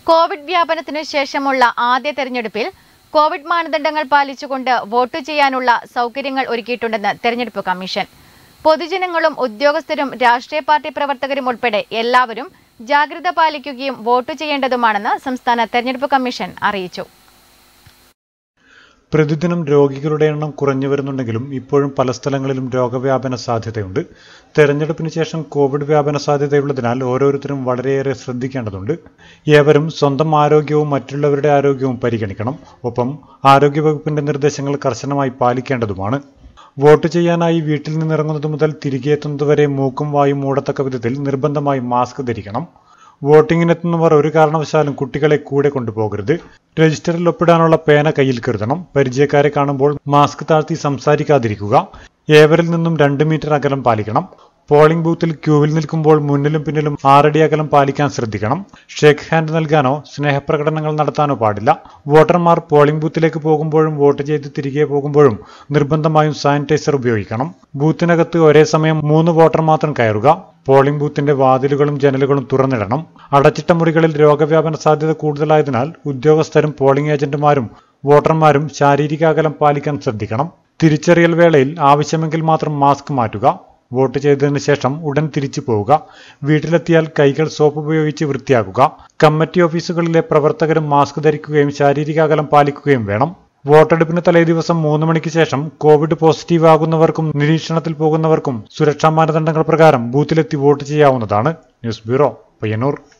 Covid വ്യാപനത്തിനു ശേഷമുള്ള ആദ്യ തെരഞ്ഞെടുപ്പിൽ കോവിഡ് മാനദണ്ഡങ്ങൾ പാലിച്ചുകൊണ്ട് വോട്ട് ചെയ്യാനുള്ള സൗകര്യങ്ങൾ ഒരുക്കിയിട്ടുണ്ടെന്ന് തെരഞ്ഞെടുപ്പ് കമ്മീഷൻ പൊതുജനങ്ങളും ഉദ്യോഗസ്ഥരും രാഷ്ട്രീയ പാർട്ടി പ്രവർത്തകരും ഉൾപ്പെടെ എല്ലാവരും ജാഗ്രത പാലിക്കുകയും വോട്ട് ചെയ്യേണ്ടതുമാണെന്ന് സംസ്ഥാന തെരഞ്ഞെടുപ്പ് കമ്മീഷൻ അറിയിച്ചു പ്രതിദിനം രോഗികളുടെ എണ്ണം കുറഞ്ഞു വരുന്നുണ്ടെങ്കിലും ഇപ്പോഴും പല സ്ഥലങ്ങളിലും രോഗവ്യാപന സാധ്യതയുണ്ട് തെരഞ്ഞെടുപ്പിന് ശേഷം കോവിഡ് വ്യാപന സാധ്യതയുള്ളതിനാൽ ഓരോരുത്തരും വളരെയേറെ ശ്രദ്ധിക്കേണ്ടതുണ്ട് ഏവരും സ്വന്തം ആരോഗ്യവും മറ്റുള്ളവരുടെ ആരോഗ്യവും പരിഗണിക്കണം ഒപ്പം ആരോഗ്യവകുപ്പിന്റെ നിർദ്ദേശങ്ങൾ കർശനമായി പാലിക്കേണ്ടതുമാണ് വോട്ട് ചെയ്യാനായി വീട്ടിൽ നിന്നിറങ്ങുന്നത് മുതൽ തിരികെ എത്തുന്നതുവരെ മൂക്കും വായും മൂടത്തക്ക വിധത്തിൽ നിർബന്ധമായി മാസ്ക് ധരിക്കണം വോട്ടിങ്ങിനെത്തുന്നവർ ഒരു കാരണവശാലും കുട്ടികളെ കൂടെ കൊണ്ടുപോകരുത് രജിസ്റ്ററിൽ ഒപ്പിടാനുള്ള പേന കയ്യിൽ കരുതണം പരിചയക്കാരെ കാണുമ്പോൾ മാസ്ക് താഴ്ത്തി സംസാരിക്കാതിരിക്കുക ഏവരിൽ നിന്നും രണ്ട് മീറ്റർ അകലം പാലിക്കണം പോളിംഗ് ബൂത്തിൽ ക്യൂവിൽ നിൽക്കുമ്പോൾ മുന്നിലും പിന്നിലും ആറടി അകലം പാലിക്കാൻ ശ്രദ്ധിക്കണം ഷേക്ക് ഹാൻഡ് നൽകാനോ സ്നേഹപ്രകടനങ്ങൾ നടത്താനോ പാടില്ല വോട്ടർമാർ പോളിംഗ് ബൂത്തിലേക്ക് പോകുമ്പോഴും വോട്ട് ചെയ്ത് തിരികെ പോകുമ്പോഴും നിർബന്ധമായും സാനിറ്റൈസർ ഉപയോഗിക്കണം ബൂത്തിനകത്ത് ഒരേ സമയം മൂന്ന് വോട്ടർ മാത്രം കയറുക പോളിംഗ് ബൂത്തിന്റെ വാതിലുകളും ജനലുകളും തുറന്നിടണം അടച്ചിട്ട മുറികളിൽ രോഗവ്യാപന സാധ്യത കൂടുതലായതിനാൽ ഉദ്യോഗസ്ഥരും പോളിംഗ് ഏജന്റുമാരും വോട്ടർമാരും ശാരീരിക അകലം പാലിക്കാൻ ശ്രദ്ധിക്കണം തിരിച്ചറിയൽ വേളയിൽ ആവശ്യമെങ്കിൽ മാത്രം മാസ്ക് മാറ്റുക വോട്ട് ചെയ്തതിനു ശേഷം ഉടൻ തിരിച്ചു പോവുക വീട്ടിലെത്തിയാൽ കൈകൾ സോപ്പ് ഉപയോഗിച്ച് വൃത്തിയാക്കുക കമ്മിറ്റി ഓഫീസുകളിലെ പ്രവർത്തകരും മാസ്ക് ധരിക്കുകയും ശാരീരിക അകലം പാലിക്കുകയും വേണം വോട്ടെടുപ്പിന് തലേ ദിവസം മൂന്ന് മണിക്ക് ശേഷം കോവിഡ് പോസിറ്റീവ് ആകുന്നവർക്കും നിരീക്ഷണത്തിൽ പോകുന്നവർക്കും സുരക്ഷാ മാനദണ്ഡങ്ങൾ പ്രകാരം ബൂത്തിലെത്തി വോട്ട് ചെയ്യാവുന്നതാണ് ന്യൂസ് ബ്യൂറോ പയ്യന്നൂർ